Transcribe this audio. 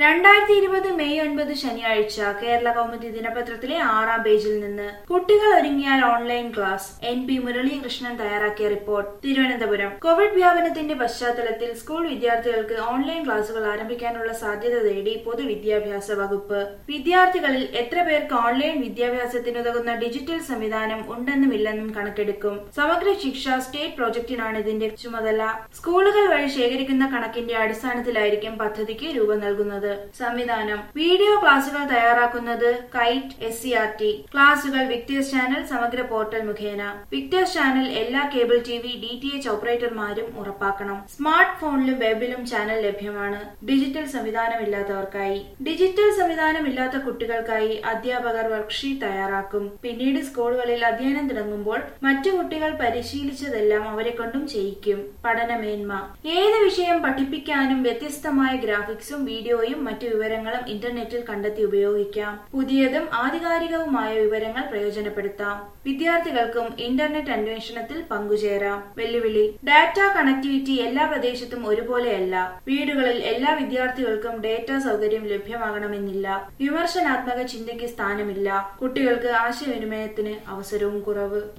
രണ്ടായിരത്തി ഇരുപത് മെയ് ഒൻപത് ശനിയാഴ്ച കേരള കൗമുദി ദിനപത്രത്തിലെ ആറാം പേജിൽ നിന്ന് കുട്ടികൾ ഒരുങ്ങിയാൽ online class N P Muralikrishnan തയ്യാറാക്കിയ റിപ്പോർട്ട് തിരുവനന്തപുരം കോവിഡ് വ്യാപനത്തിന്റെ പശ്ചാത്തലത്തിൽ സ്കൂൾ വിദ്യാർത്ഥികൾക്ക് ഓൺലൈൻ ക്ലാസുകൾ ആരംഭിക്കാനുള്ള സാധ്യത തേടി പൊതുവിദ്യാഭ്യാസ വകുപ്പ് വിദ്യാർത്ഥികളിൽ എത്ര പേർക്ക് ഓൺലൈൻ വിദ്യാഭ്യാസത്തിനുതകുന്ന ഡിജിറ്റൽ സംവിധാനം ഉണ്ടെന്നും ഇല്ലെന്നും കണക്കെടുക്കും സമഗ്ര ശിക്ഷ സ്റ്റേറ്റ് പ്രോജക്റ്റിനാണ് ഇതിന്റെ ചുമതല സ്കൂളുകൾ വഴി ശേഖരിക്കുന്ന കണക്കിന്റെ അടിസ്ഥാനത്തിലായിരിക്കും പദ്ധതിക്ക് രൂപം നൽകുന്നത് സംവിധാനം വീഡിയോ ക്ലാസുകൾ തയ്യാറാക്കുന്നത് KITE S C R T ക്ലാസുകൾ വിക്ടേഴ്സ് ചാനൽ സമഗ്ര പോർട്ടൽ മുഖേന വിക്ടേഴ്സ് ചാനൽ എല്ലാ cable T V D T H ഓപ്പറേറ്റർമാരും ഉറപ്പാക്കണം സ്മാർട്ട് ഫോണിലും വെബിലും ചാനൽ ലഭ്യമാണ് ഡിജിറ്റൽ സംവിധാനമില്ലാത്തവർക്കായി ഡിജിറ്റൽ സംവിധാനമില്ലാത്ത കുട്ടികൾക്കായി അധ്യാപകർ വർക്ക്ഷീറ്റ് തയ്യാറാക്കും പിന്നീട് സ്കൂളുകളിൽ അധ്യയനം തുടങ്ങുമ്പോൾ മറ്റു കുട്ടികൾ പരിശീലിച്ചതെല്ലാം അവരെ കൊണ്ടും ചെയ്യിക്കും പഠനമേന്മ ഏത് വിഷയം പഠിപ്പിക്കാനും വ്യത്യസ്തമായ ഗ്രാഫിക്സും വീഡിയോയും മറ്റു വിവരങ്ങളും ഇന്റർനെറ്റിൽ കണ്ടെത്തി ഉപയോഗിക്കാം പുതിയതും ആധികാരികവുമായ വിവരങ്ങൾ പ്രയോജനപ്പെടുത്താം വിദ്യാർത്ഥികൾക്കും ഇന്റർനെറ്റ് അന്വേഷണത്തിൽ പങ്കുചേരാം വെല്ലുവിളി ഡാറ്റ കണക്ടിവിറ്റി എല്ലാ പ്രദേശത്തും ഒരുപോലെയല്ല വീടുകളിൽ എല്ലാ വിദ്യാർത്ഥികൾക്കും ഡേറ്റ സൗകര്യം ലഭ്യമാകണമെന്നില്ല വിമർശനാത്മക ചിന്തയ്ക്ക് സ്ഥാനമില്ല കുട്ടികൾക്ക് ആശയവിനിമയത്തിന് അവസരവും കുറവ്